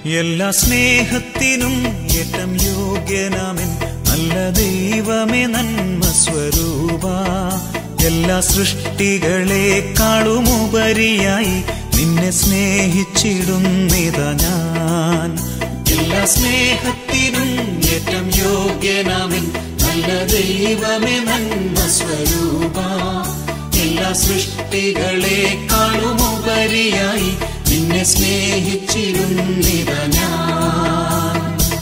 എല്ലാ സ്നേഹത്തിനും ഏറ്റം യോഗ്യനാമൻ നല്ല ദൈവമേ നന്മ സ്വരൂപ എല്ലാ സൃഷ്ടികളെക്കാളും ഉപരിയായി നിന്നെ സ്നേഹിച്ചിടുന്നിത ഞാൻ എല്ലാ സ്നേഹത്തിനും ഏറ്റം യോഗ്യനാമൻ നല്ല ദൈവമേ നന്മ സ്വരൂപ എല്ലാ സൃഷ്ടികളെക്കാളും ഉപരിയായി നിന്നെ സ്നേഹിച്ചിരുന്നിത ഞാൻ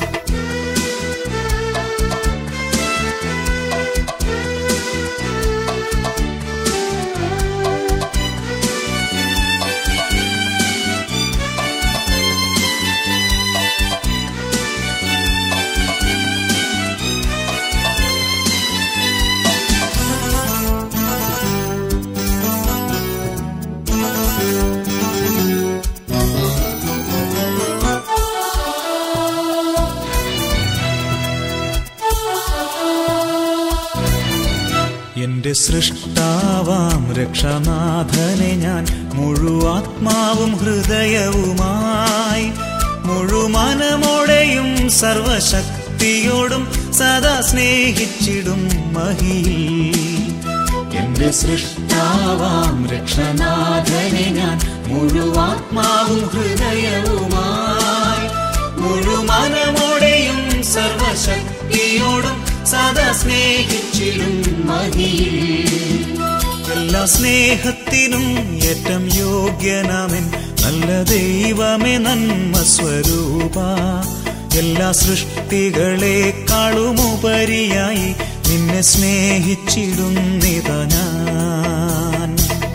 എന്റെ സൃഷ്ടാവാം രക്ഷനാഥനെ ഞാൻ മുഴുവാത്മാവും ഹൃദയവുമായി മുഴുമനമോടെയും സർവശക്തിയോടും സദാ സ്നേഹിച്ചിടും മഹിയിൽ എന്റെ സൃഷ്ടാവാം രക്ഷനാഥനെ ഞാൻ മുഴുവാത്മാവും ഹൃദയവുമായി മുഴുമനമോടെയും സർവശക്തിയോടും സദാ സ്നേഹിച്ചിടും മഹിയിൽ എല്ലാ സ്നേഹത്തിനും ഏറ്റം യോഗ്യനാമൻ നല്ല ദൈവമേ നന്മ സ്വരൂപ എല്ലാ സൃഷ്ടികളെക്കാളും ഉപരിയായി നിന്നെ സ്നേഹിച്ചിടുന്നിത ഞാൻ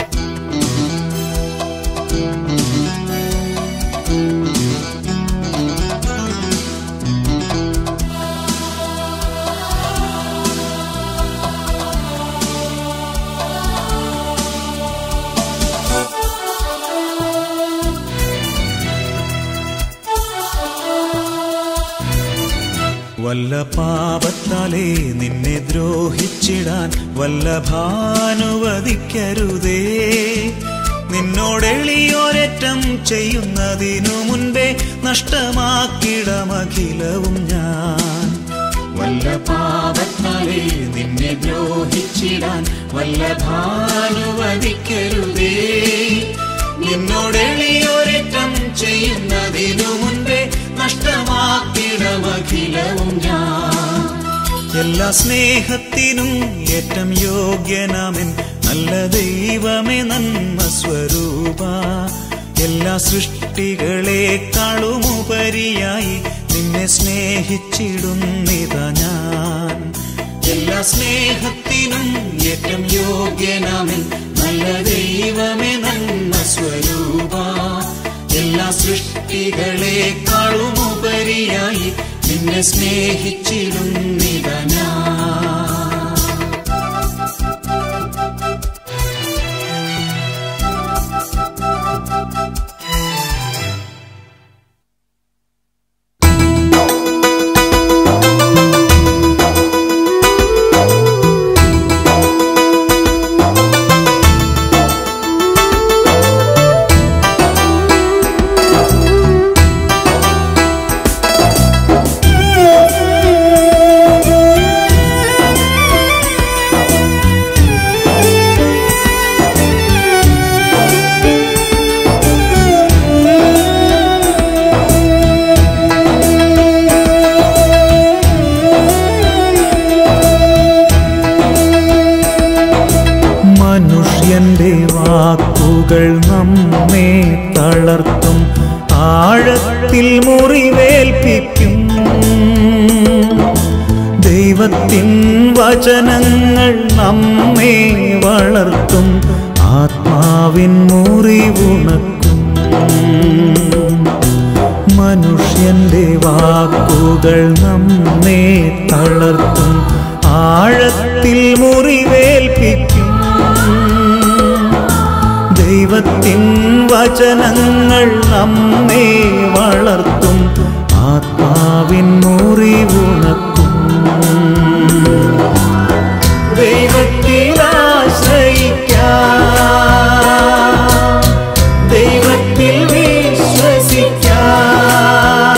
വല്ല പാപത്താലേ നിന്നെ ദ്രോഹിച്ചിടാൻ വല്ല ഭാനുവദിക്കരുതേ നിന്നോടെളിയോരറ്റം ചെയ്യുന്നതിനു മുൻപേ നഷ്ടമാക്കിടമഖിലവും ഞാൻ വല്ല പാപത്താലേ നിന്നെ ദ്രോഹിച്ചിടാൻ വല്ല ഭാനുവദിക്കരുതേ നിന്നോടെളിയോരറ്റം ചെയ്യുന്നതിനു മുൻപേ നഷ്ടമാക്കിടമഖിലവും ഞാൻ എല്ലാ സ്നേഹത്തിനും ഏറ്റം യോഗ്യനാമൻ നല്ല ദൈവമേ നന്മ സ്വരൂപ എല്ലാ സൃഷ്ടികളെക്കാളും ഉപരിയായി നിന്നെ സ്നേഹിച്ചിടുന്നിത ഞാൻ എല്ലാ സ്നേഹത്തിനും ഏറ്റം യോഗ്യനാമൻ നല്ല ദൈവമേ നന്മ സ്വരൂപ എല്ലാ സൃഷ്ടികളെക്കാളും ഉപരിയായി നിന്നെ സ്നേഹിച്ചിടുന്നിത ഞാൻ മനുഷ്യന്റെ വാക്കുകൾ നമ്മെ തളർത്തും ആഴത്തിൽ മുറിവേൽപ്പിക്കും ദൈവത്തിൻ വചനങ്ങൾ നമ്മെ വളർത്തും ആത്മാവിൻ മുറിവുണക്കും മനുഷ്യന്റെ വാക്കുകൾ നമ്മെ തളർത്തും ആഴത്തിൽ മുറിവേൽപ്പിക്കും ദൈവത്തിൻ വചനങ്ങൾ നമ്മെ വളർത്തും ആത്മാവിൻ മുറിവുണക്കും ദൈവത്തിലാശ്രയിക്കാം ദൈവത്തിൽ വിശ്വസിക്കാം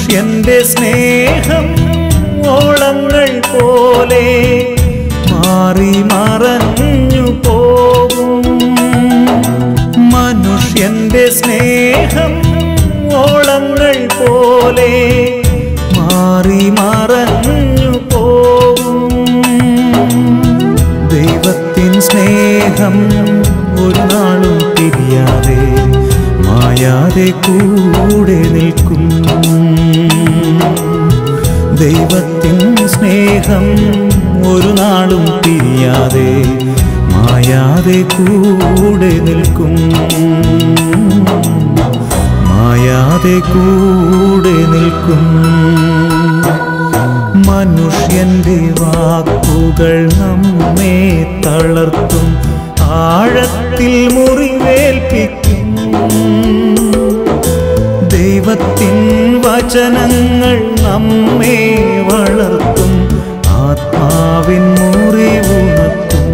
മനുഷ്യന്റെ സ്നേഹം ഓളങ്ങൾ പോലെ മാറി മറഞ്ഞു പോകും മനുഷ്യന്റെ സ്നേഹം ഓളങ്ങൾ പോലെ മാറി മറഞ്ഞു പോകും ദൈവത്തിൻ സ്നേഹം ഒരു നാളും പിരിയാതെ മായാതെ കൂടെ നിൽക്കും ദൈവത്തിൻ സ്നേഹം ഒരു നാളും പിരിയാതെ മായാതെ കൂടെ നിൽക്കും മായാതെ കൂടെ നിൽക്കും മനുഷ്യന്റെ വാക്കുകൾ നമ്മെ തളർത്തും ആഴത്തിൽ മുറിവേൽപ്പിക്കും ദൈവത്തിൻ വചനങ്ങൾ നമ്മെ വളർത്തും ആത്മാവിൻ മുറിവുണർത്തും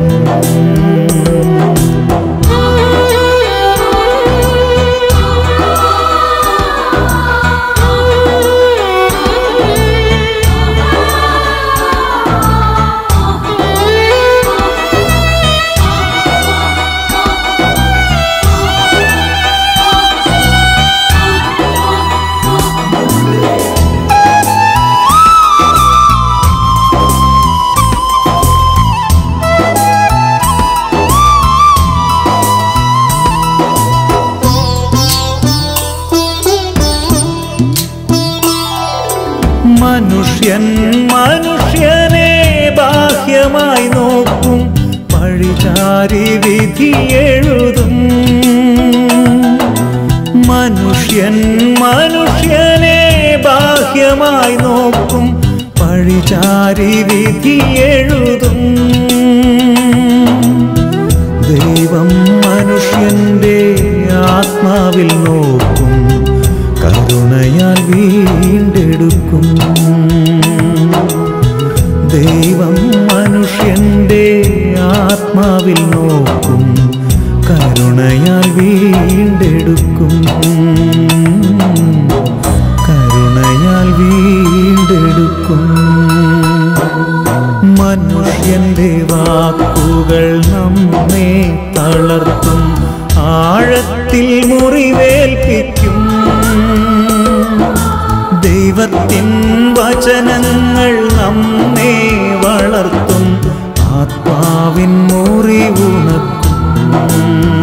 മനുഷ്യൻ മനുഷ്യനെ ബാഹ്യമായി നോക്കും പഴിചാരി വിധി എഴുതും മനുഷ്യൻ മനുഷ്യനെ ബാഹ്യമായി നോക്കും പഴിചാരി വിധി എഴുതും ദൈവം മനുഷ്യന്റെ ആത്മാവിൽ നോക്കും കരുണയാൽ വീണ്ടെടുക്കും ദൈവം മനുഷ്യന്റെ ആത്മാവിൽ നോക്കും കരുണയാൽ വീണ്ടെടുക്കും കരുണയാൽ വീണ്ടെടുക്കും മനുഷ്യന്റെ വാക്കുകൾ നമ്മെ തളർത്തും ആഴത്തിൽ മുറിവേൽപ്പിക്കും ദൈവത്തിൻ വചനങ്ങൾ നമ്മെ വളർത്തും ആത്മാവിൻ മുറിവുണക്കും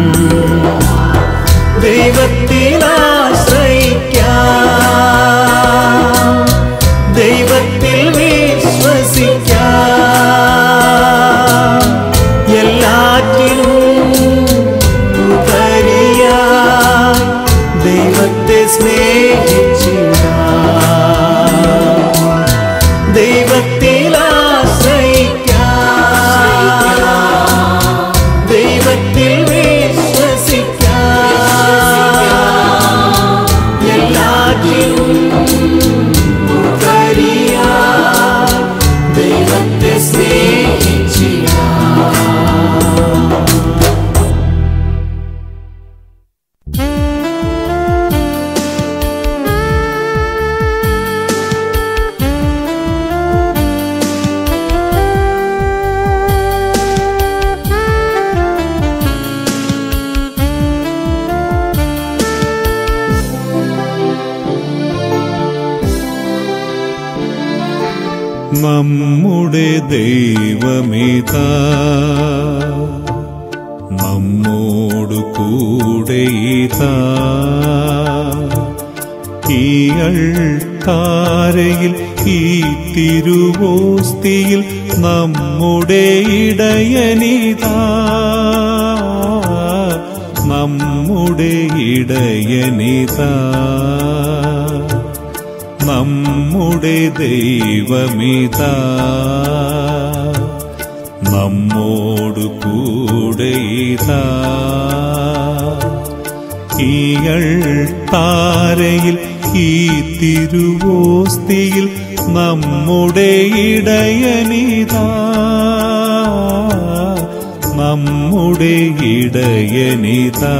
ദൈവത്തിലാശ്രയിക്കാം ദൈവത്തിൽ വിശ്വസിക്കാം എല്ലാറ്റിനും ഉപരിയായി ദൈവത്തെ സ്നേഹിച്ചിടാം ദൈവത്തിൽ ആശ്രയിക്കാം ദൈവത്തിൽ വിശ്വസിക്കാം എല്ലാറ്റിനും ഉപരിയായി ദൈവത്തെ സ്നേഹിച്ചിടാം നമ്മുടെ ദൈവമിതാ നമ്മോടു കൂടെ ഇതാ ഈയൾ താരയിൽ ഈ തിരുവോസ്തിയിൽ നമ്മുടെ ഇടയനിതാ നമ്മുടെ ഇടയനിതാ നമ്മുടെ ദൈവമിതാ നമ്മോടു കൂടെ ഇതാ ഈയൾ താരയിൽ ഈ തിരുവോസ്തിയിൽ നമ്മുടെ ഇടയനിതാ നമ്മുടെ ഇടയനിതാ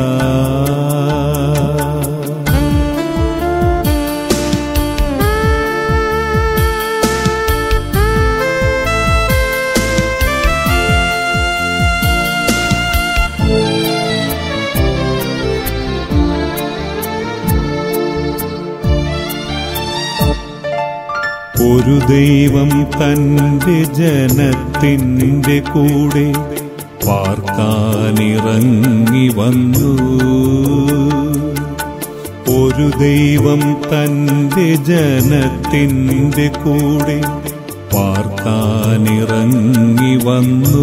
ഒരു ദൈവം തന്റെ ജനത്തിൻ്റെ കൂടെ പാർക്കാനിറങ്ങി വന്നു ഒരു ദൈവം തന്റെ ജനത്തിൻ്റെ കൂടെ പാർക്കാനിറങ്ങി വന്നു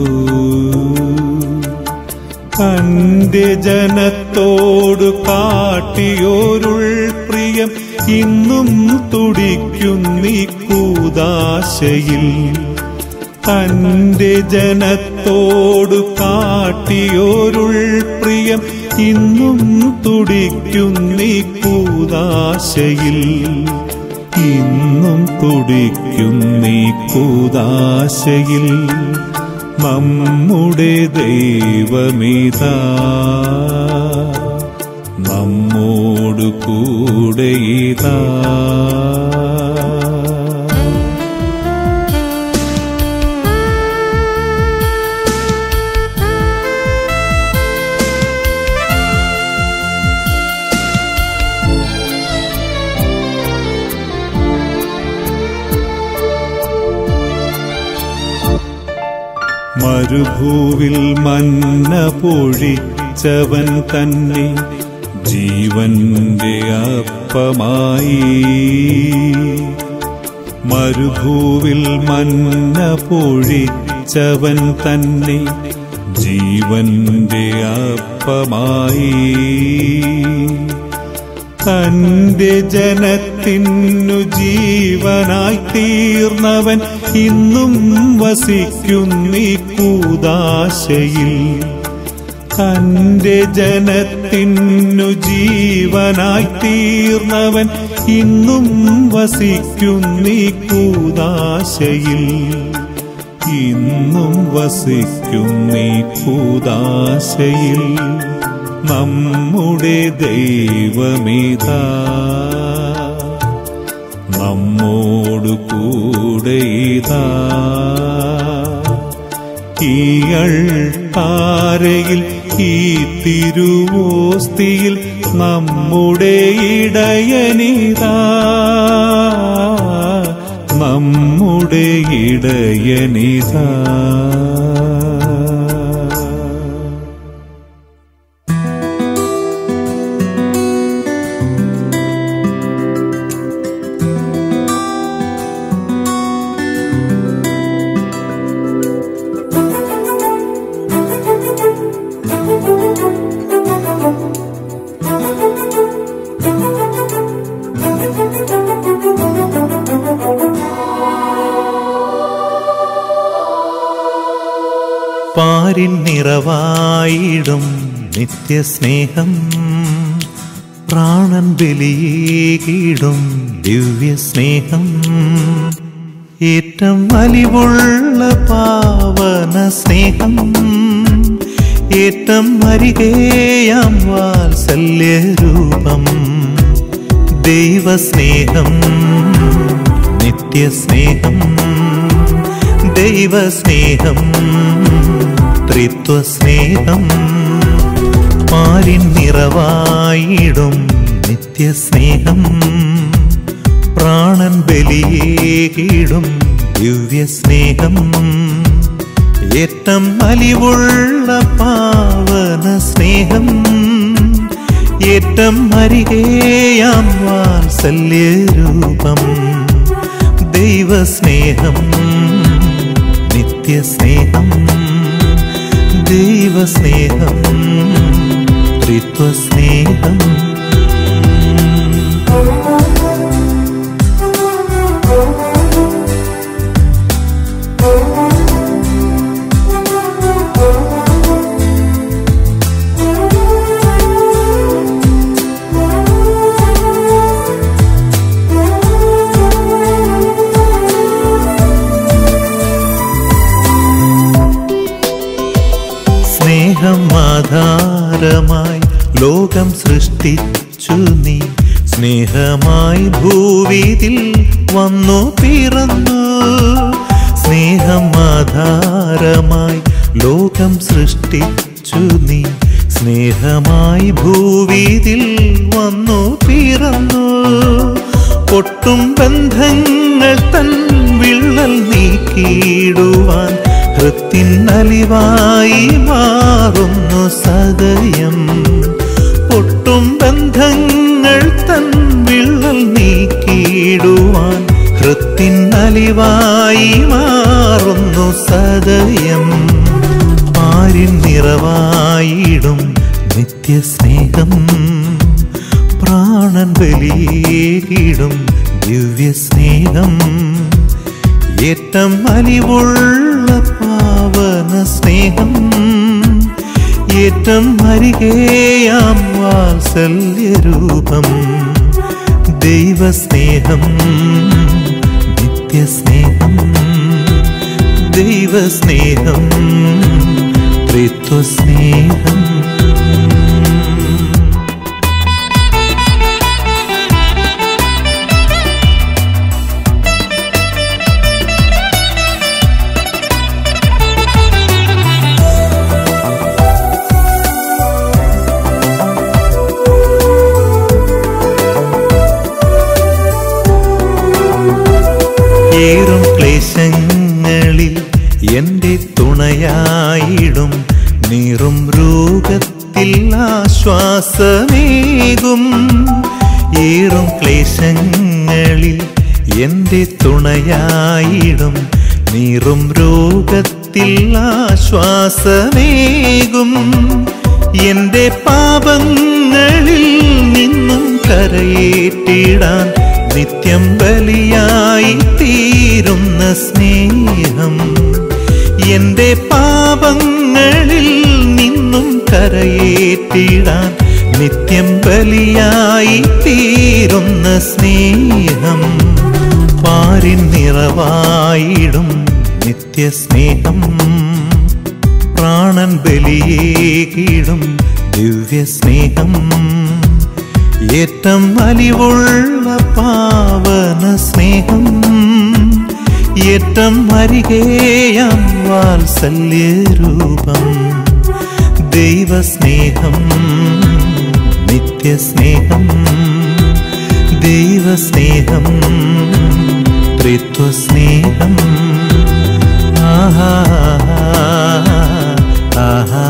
തന്റെ ജനത്തോട് കാട്ടിയോരുൾ പ്രിയം ഇന്നും തുടിക്കുന്നീ കൂതാശയിൽ തന്റെ ജനത്തോട് കാട്ടിയോരുൾ പ്രിയം ഇന്നും തുടിക്കുന്നീ കൂതാശയിൽ ഇന്നും തുടിക്കുന്നീ കൂതാശയിൽ നമ്മുടെ ദൈവമിതാ നമ്മോടു കൂടെ ഇതാ മരുഭൂവിൽ മന്ന പൊഴിച്ചവൻ തന്നെ ജീവന്റെ അപ്പമായി മരുഭൂവിൽ മന്ന പൊഴിച്ചവൻ തന്നെ ജീവന്റെ അപ്പമായി തന്റെ ജനത്തിനു ജീവനായി തീർന്നവൻ ഇന്നും വസിക്കുന്നീ കൂതാശയിൽ തന്റെ ജനത്തിനു ജീവനായി തീർന്നവൻ ഇന്നും വസിക്കുന്നീ കൂതാശയിൽ ഇന്നും വസിക്കുന്നീ കൂതാശയിൽ നമ്മുടെ ദൈവമിതാ നമ്മോടു കൂടെ ഇതാ ഈയൾ താരയിൽ ഈ തിരുവോസ്തിയിൽ നമ്മുടെ ഇടയനിതാ നമ്മുടെ ഇടയനിതാ പാരിൻ നിറവായിടും നിത്യസ്നേഹം പ്രാണൻ ബലിയേകിടും ദിവ്യസ്നേഹം ഏറ്റം വലിവുള്ള പാവന സ്നേഹം ഏറ്റം അരികേയാം വാത്സല്യരൂപം ദൈവസ്നേഹം നിത്യസ്നേഹം ദൈവസ്നേഹം ത്രിത്വസ്നേഹം പാലിൻ നിറവായിടും നിത്യസ്നേഹം പ്രാണൻ ബലിയേകിടും ദിവ്യസ്നേഹം ഏറ്റം അലിവുള്ള പാവന സ്നേഹം ഏറ്റം അരികേയാം വാത്സല്യരൂപം ദൈവസ്നേഹം നിത്യസ്നേഹം ദൈവസ്നേഹം ത്രിത്വസ്നേഹം സ്നേഹം ആധാരമായി ലോകം സൃഷ്ടിച്ചു നീ സ്നേഹമായി ഭൂവിതിൽ വന്നു പിറന്നു സ്നേഹം ആധാരമായി ലോകം സൃഷ്ടിച്ചു നീ സ്നേഹമായി ഭൂവിതിൽ വന്നു പിറന്നു പൊട്ടും ബന്ധങ്ങൾ പാപങ്ങൾ തൻ വിള്ളൽ നീക്കിയിടുവാൻ ഹൃത്തിൻ അലിവായി മാറുന്നു സദയം പൊട്ടും ബന്ധങ്ങൾ തൻ വിള്ളൽ നീക്കിയിടുവാൻ ഹൃത്തിൻ അലിവായി മാറുന്നു സദയം പാരിൻ നിറവായിടും നിത്യസ്നേഹം പ്രാണൻ ബലിയേകിടും ദിവ്യസ്നേഹം ഏറ്റം അലിവുള്ള പാവന സ്നേഹം ഏറ്റം അരികേയാം വാത്സല്യരൂപം ദൈവസ്നേഹം നിത്യസ്നേഹം ദൈവസ്നേഹം ത്രിത്വസ്നേഹം ഏറും ക്ലേശങ്ങളിൽ എൻ്റെ തുണയായിടും നീറും രോഗത്തിൽ ആശ്വാസമേകും ഏറും ക്ലേശങ്ങളിൽ എൻ്റെ തുണയായിടും നീറും രോഗത്തിൽ ആശ്വാസമേകും എൻ്റെ പാപങ്ങളിൽ നിന്നും കരയേറ്റിടാൻ നിത്യം ബലിയായി തീരുന്ന സ്നേഹം എൻ്റെ പാപങ്ങളിൽ നിന്നും കരയേറ്റിടാൻ നിത്യം ബലിയായി തീരുന്ന സ്നേഹം പാരിൻ നിറവായിടും നിത്യസ്നേഹം പ്രാണൻ ബലിയേകിടും ദിവ്യസ്നേഹം ഏറ്റം അലിവുള്ള പാവന സ്നേഹം ഏറ്റം അരികേയാം വാത്സല്യരൂപം ദൈവസ്നേഹം നിത്യസ്നേഹം ദൈവസ്നേഹം ത്രിത്വസ്നേഹം ആഹാ ആഹാ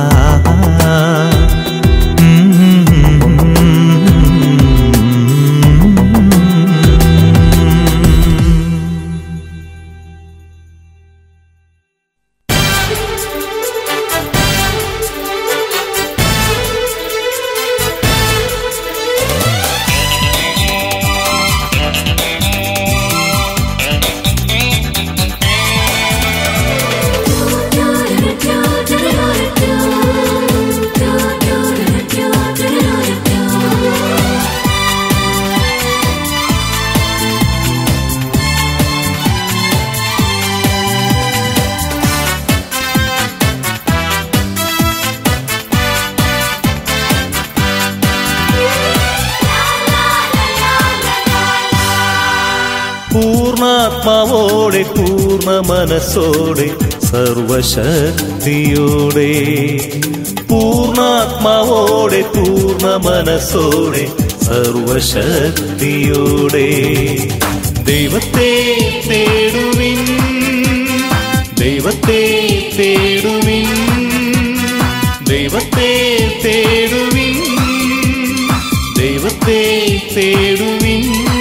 പൂർണ്ണാത്മാവോടെ പൂർണ്ണ മനസ്സോടെ സർവശക്തിയോടെ പൂർണ്ണാത്മാവോടെ പൂർണ്ണ മനസ്സോടെ സർവശക്തിയോടെ ദൈവത്തെ തേടുവിൻ ദൈവത്തെ തേടുവിൻ ദൈവത്തെ തേടുവിൻ ദൈവത്തെ തേടുവിൻ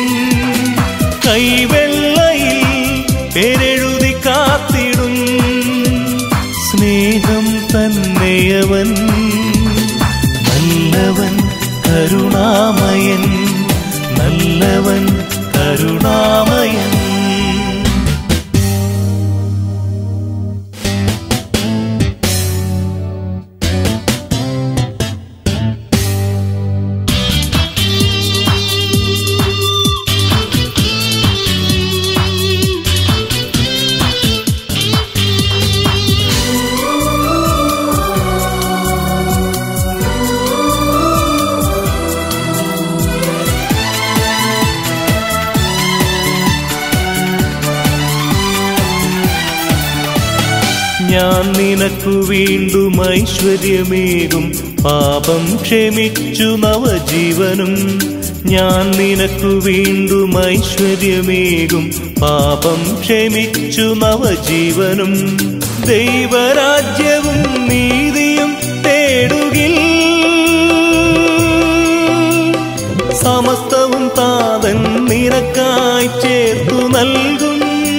കൈവെള്ളയിൽ പേരെഴുതി കാത്തിടും സ്നേഹം തന്നെയവൻ നല്ലവൻ കരുണാമയൻ നല്ലവൻ കരുണാമയൻ ഞാൻ നിനക്കു വീണ്ടും ഐശ്വര്യമേകും പാപം ക്ഷമിച്ചു നവജീവനും ഞാൻ നിനക്കു വീണ്ടും ഐശ്വര്യമേകും പാപം ക്ഷമിച്ചു നവജീവനും ദൈവരാജ്യവും നീതിയും തേടുകിൽ സമസ്തവും താതൻ നിനക്കായി ചേർത്തു നൽകും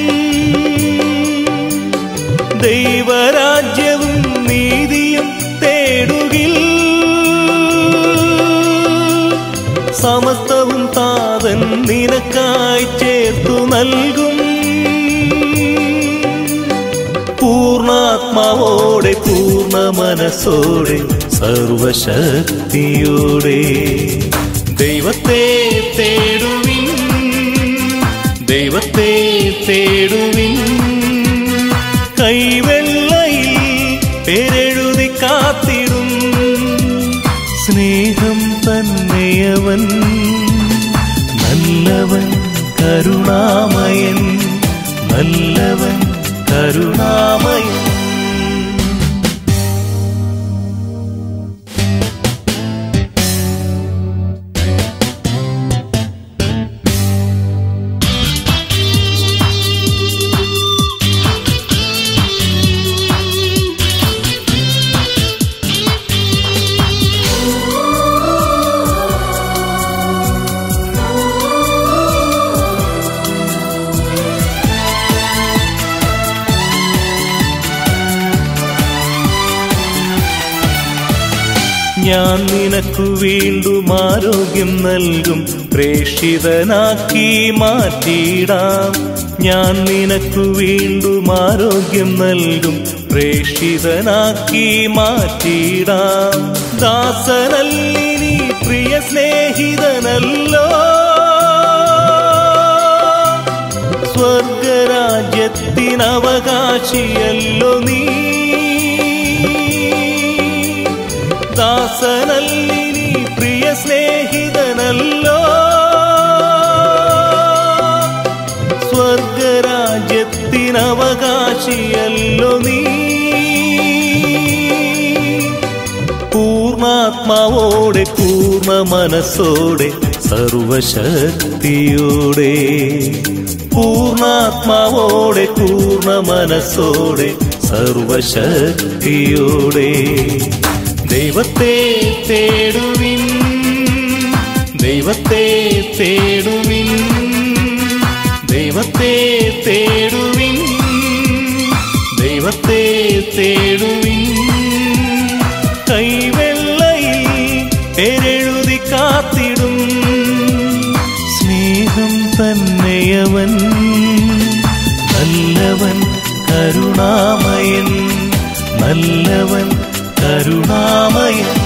ദൈവരാജ്യവും നീതിയും തേടുകിൽ സമസ്തവും താതൻ നിനക്കായി ചേർത്തു നൽകും പൂർണാത്മാവോടെ പൂർണ്ണ മനസ്സോടെ സർവശക്തിയോടെ ദൈവത്തെ തേടുവിൻ ദൈവത്തെ തേടുവിൻ കൈവെള്ളയിൽ പേരെഴുതി കാത്തിടും സ്നേഹം തന്നെയവൻ നല്ലവൻ കരുണാമയൻ നല്ലവൻ കരുണാമയൻ ഞാൻ നിനക്കു വീണ്ടും ആരോഗ്യം നൽകും പ്രേക്ഷിതനാക്കി മാറ്റിയിടാം ഞാൻ നിനക്കു വീണ്ടും ആരോഗ്യം നൽകും പ്രേക്ഷിതനാക്കി മാറ്റിയിടാം ദാസനല്ലിനി പ്രിയ സ്നേഹിതനല്ലോ സ്വർഗരാജ്യത്തിനവകാശിയല്ലോ നീ ദാസനല്ലിനി പ്രിയ സ്നേഹിതനല്ലോ സ്വർഗരാജ്യത്തിനവകാശിയല്ലോ നീ പൂർണാത്മാവോടെ പൂർണ്ണ മനസ്സോടെ സർവശക്തിയോടെ പൂർണാത്മാവോടെ പൂർണ്ണ മനസ്സോടെ സർവശക്തിയോടെ ദൈവത്തെ തേടുവിൻ ദൈവത്തെ തേടുവിൻ ദൈവത്തെ തേടുവിൻ ദൈവത്തെ തേടുവിൻ കൈവെള്ളയിൽ പേരെഴുതി കാത്തിടും സ്നേഹം തന്നെയവൻ നല്ലവൻ കരുണാമയൻ നല്ലവൻ കരുണാമയൻ